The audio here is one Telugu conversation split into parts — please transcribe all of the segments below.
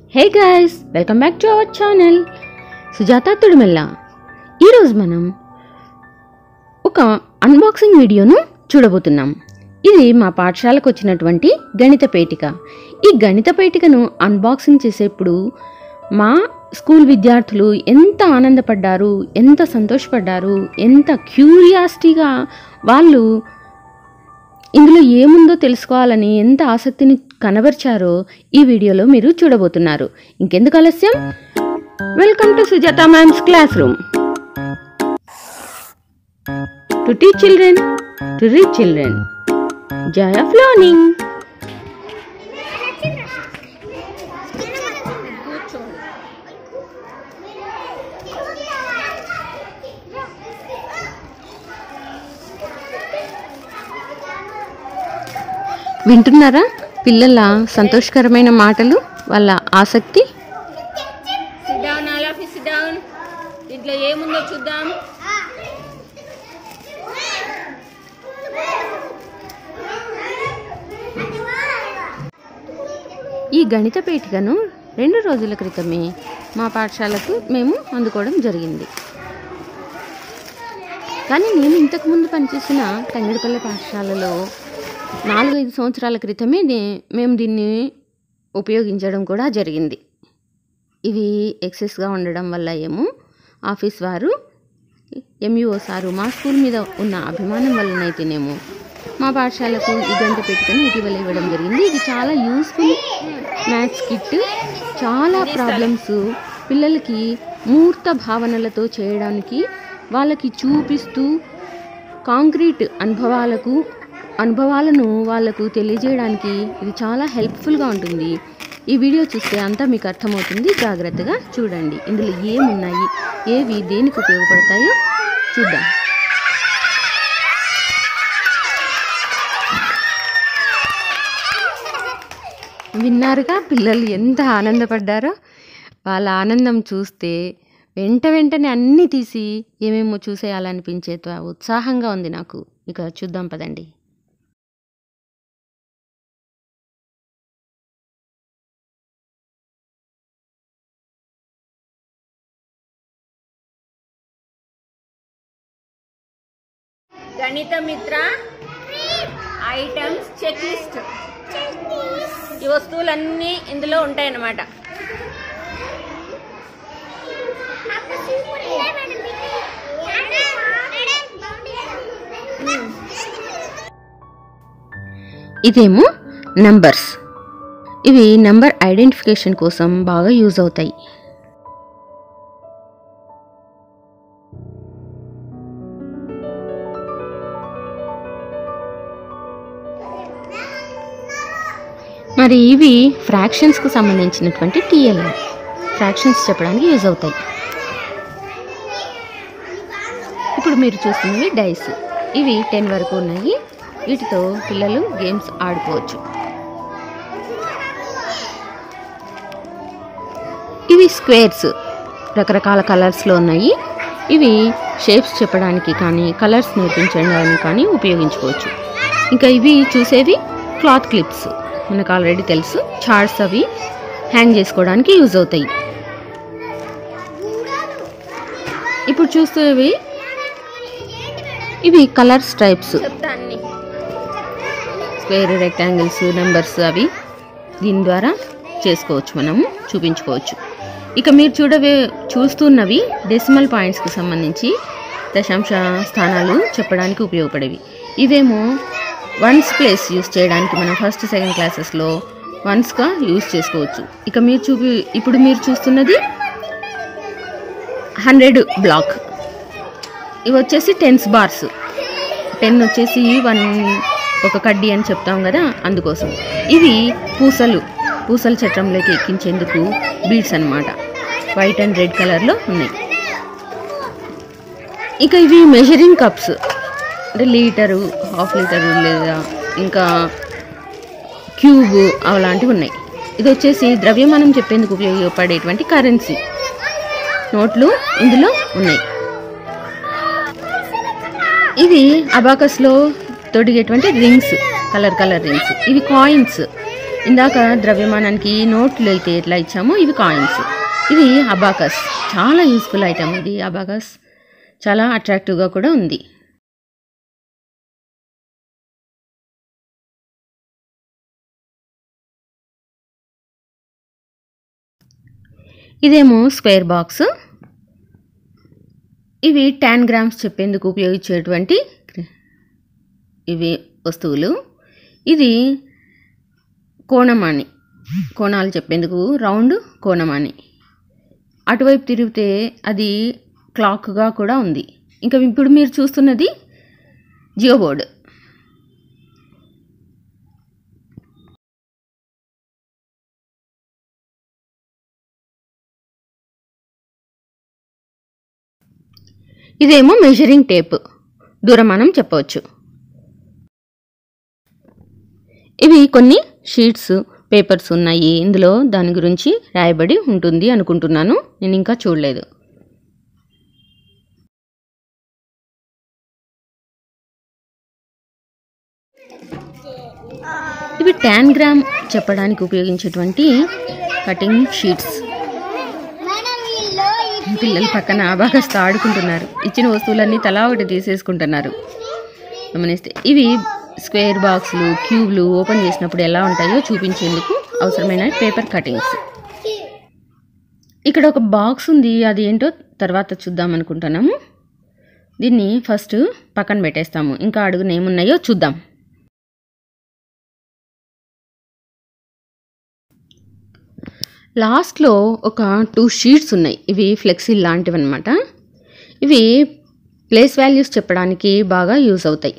Hey guys welcome back to our channel Sujatha Tudimella ఈరోజు మనం ఒక అన్బాక్సింగ్ వీడియోను చూడబోతున్నాం ఇది మా పాఠశాలకు వచ్చినటువంటి గణిత పేటిక ఈ గణిత పేటికను అన్బాక్సింగ్ చేసేప్పుడు మా స్కూల్ విద్యార్థులు ఎంత ఆనందపడ్డారు ఎంత సంతోషపడ్డారు ఎంత క్యూరియాసిటీగా వాళ్ళు ఇందులో ఏముందో తెలుసుకోవాలని ఎంత ఆసక్తిని కనబరిచారో ఈ వీడియోలో మీరు చూడబోతున్నారు ఇంకెందుకు ఆలస్యం welcome to Sujatha ma'am's classroom to teach children to reach children joy of learning వింటున్నారా పిల్లల సంతోషకరమైన మాటలు వాళ్ళ ఆసక్తి sit down all of sit down దీంట్లో ఏముందో చూద్దాం ఈ గణిత పేటికను రెండు రోజుల క్రితమే మా పాఠశాలకు మేము అందుకోవడం జరిగింది కానీ నేను ఇంతకుముందు పనిచేసిన తంగిడిపల్లి పాఠశాలలో నాలుగైదు సంవత్సరాల క్రితమే దే- మేము దీన్ని ఉపయోగించడం కూడా జరిగింది ఇవి ఎక్సెస్గా ఉండడం వల్ల ఏమో ఆఫీస్ వారు ఎంఈఓ సారు మా స్కూల్ మీద ఉన్న అభిమానం వల్లనైతేనేమో మా పాఠశాలకు ఈ గంట పెట్టుకొని ఇటీవల ఇవ్వడం జరిగింది ఇది చాలా యూస్ఫుల్ మ్యాథ్స్ కిట్ చాలా ప్రాబ్లమ్స్ పిల్లలకి మూర్త భావనలతో చేయడానికి వాళ్ళకి చూపిస్తూ కాంక్రీట్ అనుభవాలకు అనుభవాలను వాళ్ళకు తెలియజేయడానికి ఇది చాలా హెల్ప్ఫుల్గా ఉంటుంది ఈ వీడియో చూస్తే అంతా మీకు అర్థమవుతుంది జాగ్రత్తగా చూడండి ఇందులో ఏమున్నాయి ఏవి దేనికి ఉపయోగపడతాయో చూద్దాం విన్నారుగా పిల్లలు ఎంత ఆనందపడ్డారో వాళ్ళ ఆనందం చూస్తే వెంట వెంటనే అన్నీ తీసి ఏమేమో చూసేయాలనిపించే ఉత్సాహంగా ఉంది నాకు ఇక చూద్దాం పదండి గణిత మిత్ర ఐటమ్స్ చెక్ లిస్ట్ ఈ వస్తువులన్నీ ఇందులో ఉంటాయన్నమాట ఇదేమో నంబర్స్ ఇవి నంబర్ ఐడెంటిఫికేషన్ కోసం బాగా యూజ్ అవుతాయి మరి ఇవి ఫ్రాక్షన్స్కు సంబంధించినటువంటి టీఎల్ఎం ఫ్రాక్షన్స్ చెప్పడానికి యూజ్ అవుతాయి ఇప్పుడు మీరు చూస్తున్నవి డైస్ ఇవి టెన్ వరకు ఉన్నాయి వీటితో పిల్లలు గేమ్స్ ఆడుకోవచ్చు ఇవి స్క్వేర్స్ రకరకాల కలర్స్లో ఉన్నాయి ఇవి షేప్స్ చెప్పడానికి కానీ కలర్స్ నేర్పించడానికి కానీ ఉపయోగించుకోవచ్చు ఇంకా ఇవి చూసేవి క్లాత్ క్లిప్స్ మనకు ఆల్రెడీ తెలుసు చార్ట్స్ అవి హ్యాంగ్ చేసుకోవడానికి యూజ్ అవుతాయి ఇప్పుడు చూసేవి ఇవి కలర్ స్ట్రైప్స్ చెప్తా అన్ని స్క్వేర్ రెక్టాంగిల్స్ నెంబర్స్ అవి దీని ద్వారా చేసుకోవచ్చు మనము చూపించుకోవచ్చు ఇక మీరు చూడవే చూస్తున్నవి డెసిమల్ పాయింట్స్కి సంబంధించి దశాంశ స్థానాలు చెప్పడానికి ఉపయోగపడేవి ఇవేమో వన్స్ ప్లేస్ యూస్ చేయడానికి మనం ఫస్ట్ సెకండ్ క్లాసెస్లో వన్స్గా యూస్ చేసుకోవచ్చు ఇక మీరు చూపి ఇప్పుడు మీరు చూస్తున్నది హండ్రెడ్ బ్లాక్ ఇవి వచ్చేసి టెన్స్ బార్స్ టెన్ వచ్చేసి వన్ ఒక కడ్డీ అని చెప్తాం కదా అందుకోసం ఇవి పూసలు పూసల చట్రంలోకి ఎక్కించేందుకు బీడ్స్ అన్నమాట వైట్ అండ్ రెడ్ కలర్లో ఉన్నాయి ఇక ఇవి మెజరింగ్ కప్స్ అంటే లీటరు హాఫ్ లీటరు లేదా ఇంకా క్యూబ్ అలాంటివి ఉన్నాయి ఇది వచ్చేసి ద్రవ్యమానం చెప్పేందుకు ఉపయోగపడేటువంటి కరెన్సీ నోట్లు ఇందులో ఉన్నాయి ఇవి అబాకస్లో తొడిగేటువంటి రింగ్స్ కలర్ కలర్ రింగ్స్ ఇవి కాయిన్స్ ఇందాక ద్రవ్యమానానికి నోట్లు అయితే ఎట్లా ఇచ్చామో ఇవి కాయిన్స్ ఇది అబాకస్ చాలా యూస్ఫుల్ ఐటమ్ ఇది అబాకస్ చాలా అట్రాక్టివ్గా కూడా ఉంది ఇదేమో స్క్వేర్ బాక్స్ ఇవి టెన్ గ్రామ్స్ చెప్పేందుకు ఉపయోగించేటువంటి ఇవి వస్తువులు ఇది కోణమాని కోణాలు చెప్పేందుకు రౌండ్ కోణమాని అటువైపు తిరిగితే అది క్లాక్గా కూడా ఉంది ఇంకా ఇప్పుడు మీరు చూస్తున్నది జియో బోర్డ్ ఇదేమో మెజరింగ్ టేప్ దూరమానం చెప్పవచ్చు ఇవి కొన్ని షీట్స్ పేపర్స్ ఉన్నాయి ఇందులో దాని గురించి రాయబడి ఉంటుంది అనుకుంటున్నాను నేను ఇంకా చూడలేదు ఇవి టెన్ గ్రామ్ చెప్పడానికి ఉపయోగించేటువంటి కటింగ్ షీట్స్ పిల్లలు పక్కన బాగా ఆడుకుంటున్నారు ఇచ్చిన వస్తువులన్నీ తలా ఒకటి తీసేసుకుంటున్నారు గమనిస్తే ఇవి స్క్వేర్ బాక్సులు క్యూబ్లు ఓపెన్ చేసినప్పుడు ఎలా ఉంటాయో చూపించేందుకు అవసరమైన పేపర్ కటింగ్స్ ఇక్కడ ఒక బాక్స్ ఉంది అది ఏంటో తర్వాత చూద్దాం అనుకుంటున్నాము దీన్ని ఫస్ట్ పక్కన పెట్టేస్తాము ఇంకా అడుగున ఏమున్నాయో చూద్దాం లాస్ట్లో ఒక టూ షీట్స్ ఉన్నాయి ఇవి ఫ్లెక్సీ లాంటివి అనమాట ఇవి ప్లేస్ వాల్యూస్ చెప్పడానికి బాగా యూజ్ అవుతాయి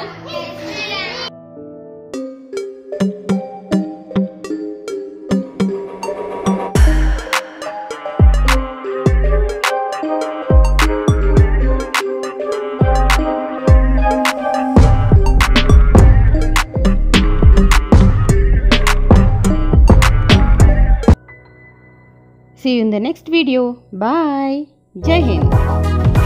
See you in the next video. Bye. Jai Hind.